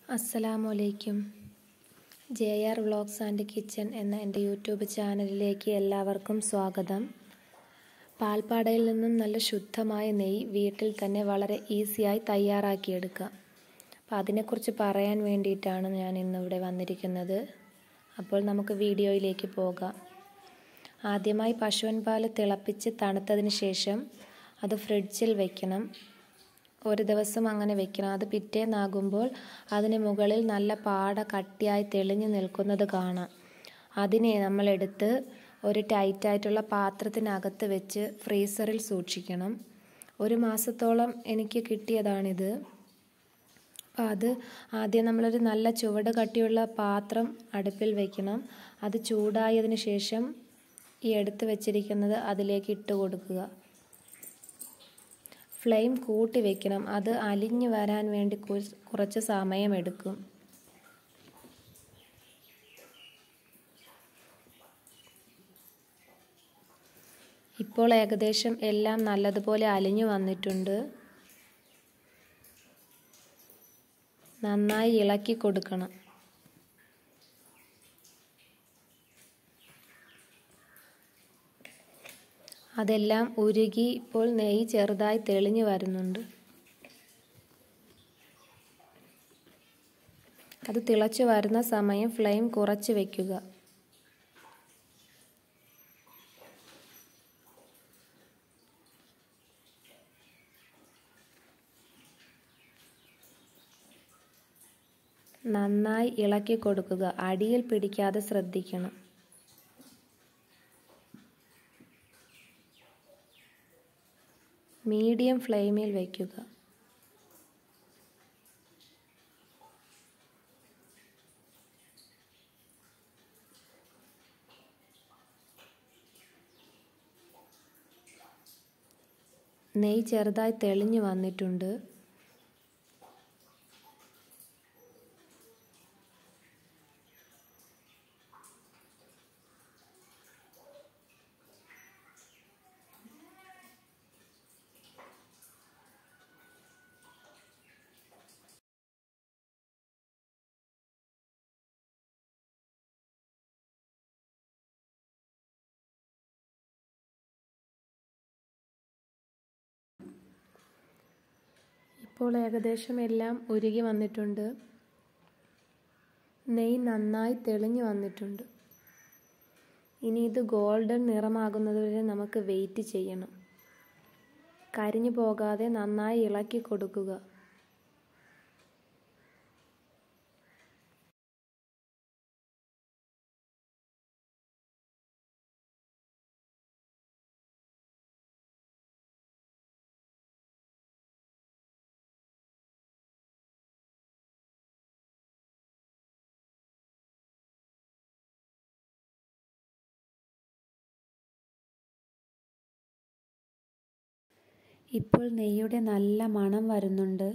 അസ്സലാമു അലൈക്കും J R vlogs and kitchen എന്ന എൻ്റെ യൂട്യൂബ് ചാനലിലേക്ക് എല്ലാവർക്കും സ്വാഗതം പാൽപ്പാടയിൽ നിന്നും നല്ല ശുദ്ധമായ നെയ്യ് വീട്ടിൽ തന്നെ വളരെ ഈസിയായി തയ്യാറാക്കിയെടുക്കാം അപ്പോൾ അതിനെക്കുറിച്ച് പറയാൻ വേണ്ടിയിട്ടാണ് ഞാൻ ഇന്നിവിടെ വന്നിരിക്കുന്നത് അപ്പോൾ നമുക്ക് വീഡിയോയിലേക്ക് പോകാം ആദ്യമായി പശുവിൻ പാൽ തിളപ്പിച്ച് തണുത്തതിന് ശേഷം അത് ഫ്രിഡ്ജിൽ വെക്കണം ഒരു ദിവസം അങ്ങനെ വെക്കണം അത് പിറ്റേന്നാകുമ്പോൾ അതിന് മുകളിൽ നല്ല പാട കട്ടിയായി തെളിഞ്ഞു നിൽക്കുന്നത് കാണാം അതിനെ നമ്മളെടുത്ത് ഒരു ടൈറ്റായിട്ടുള്ള പാത്രത്തിനകത്ത് വെച്ച് ഫ്രീസറിൽ സൂക്ഷിക്കണം ഒരു മാസത്തോളം എനിക്ക് കിട്ടിയതാണിത് അപ്പോൾ അത് ആദ്യം നമ്മളൊരു നല്ല ചുവട് കട്ടിയുള്ള പാത്രം അടുപ്പിൽ വെക്കണം അത് ചൂടായതിന് ശേഷം ഈ എടുത്ത് വെച്ചിരിക്കുന്നത് അതിലേക്ക് ഇട്ട് കൊടുക്കുക ഫ്ലെയിം കൂട്ടി വെക്കണം അത് അലിഞ്ഞു വരാൻ വേണ്ടി കുറച്ച് സമയമെടുക്കും ഇപ്പോൾ ഏകദേശം എല്ലാം നല്ലതുപോലെ അലിഞ്ഞു വന്നിട്ടുണ്ട് നന്നായി ഇളക്കി കൊടുക്കണം അതെല്ലാം ഉരുകി ഇപ്പോൾ നെയ്യ് ചെറുതായി തെളിഞ്ഞു വരുന്നുണ്ട് അത് തിളച്ചു വരുന്ന സമയം ഫ്ലെയിം കുറച്ച് വയ്ക്കുക നന്നായി ഇളക്കി കൊടുക്കുക അടിയിൽ പിടിക്കാതെ ശ്രദ്ധിക്കണം മീഡിയം ഫ്ലെയിമിൽ വയ്ക്കുക നെയ്യ് ചെറുതായി തെളിഞ്ഞു വന്നിട്ടുണ്ട് ഇപ്പോൾ ഏകദേശം എല്ലാം ഉരുകി വന്നിട്ടുണ്ട് നെയ്യ് നന്നായി തെളിഞ്ഞു വന്നിട്ടുണ്ട് ഇനി ഇത് ഗോൾഡൻ നിറമാകുന്നത് വരെ നമുക്ക് വെയിറ്റ് ചെയ്യണം കരിഞ്ഞു പോകാതെ നന്നായി ഇളക്കി കൊടുക്കുക ഇപ്പോൾ നെയ്യുടെ നല്ല മണം വരുന്നുണ്ട്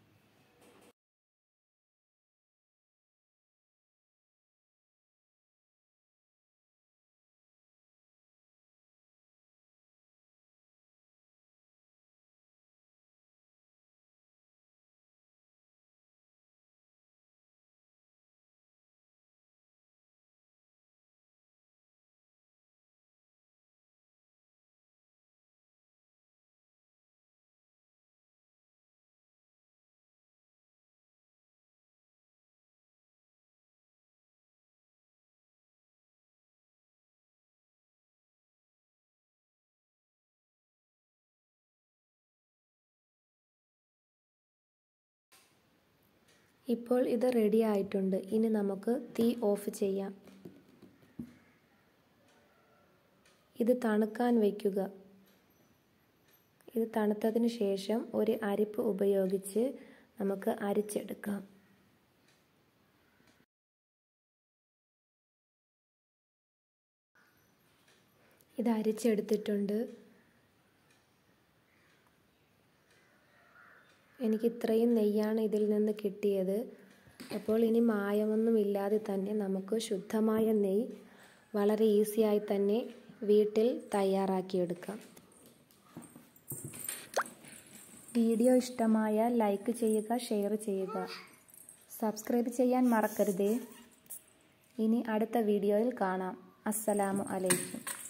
ഇപ്പോൾ ഇത് റെഡി ആയിട്ടുണ്ട് ഇനി നമുക്ക് തീ ഓഫ് ചെയ്യാം ഇത് തണുക്കാൻ വയ്ക്കുക ഇത് തണുത്തതിന് ശേഷം ഒരു അരിപ്പ് ഉപയോഗിച്ച് നമുക്ക് അരിച്ചെടുക്കാം ഇത് അരിച്ചെടുത്തിട്ടുണ്ട് എനിക്ക് ഇത്രയും നെയ്യാണ് ഇതിൽ നിന്ന് കിട്ടിയത് അപ്പോൾ ഇനി മായമൊന്നും ഇല്ലാതെ തന്നെ നമുക്ക് ശുദ്ധമായ നെയ്യ് വളരെ ഈസിയായി തന്നെ വീട്ടിൽ തയ്യാറാക്കിയെടുക്കാം വീഡിയോ ഇഷ്ടമായാൽ ലൈക്ക് ചെയ്യുക ഷെയർ ചെയ്യുക സബ്സ്ക്രൈബ് ചെയ്യാൻ മറക്കരുതേ ഇനി അടുത്ത വീഡിയോയിൽ കാണാം അസ്സലാമു അലൈക്കും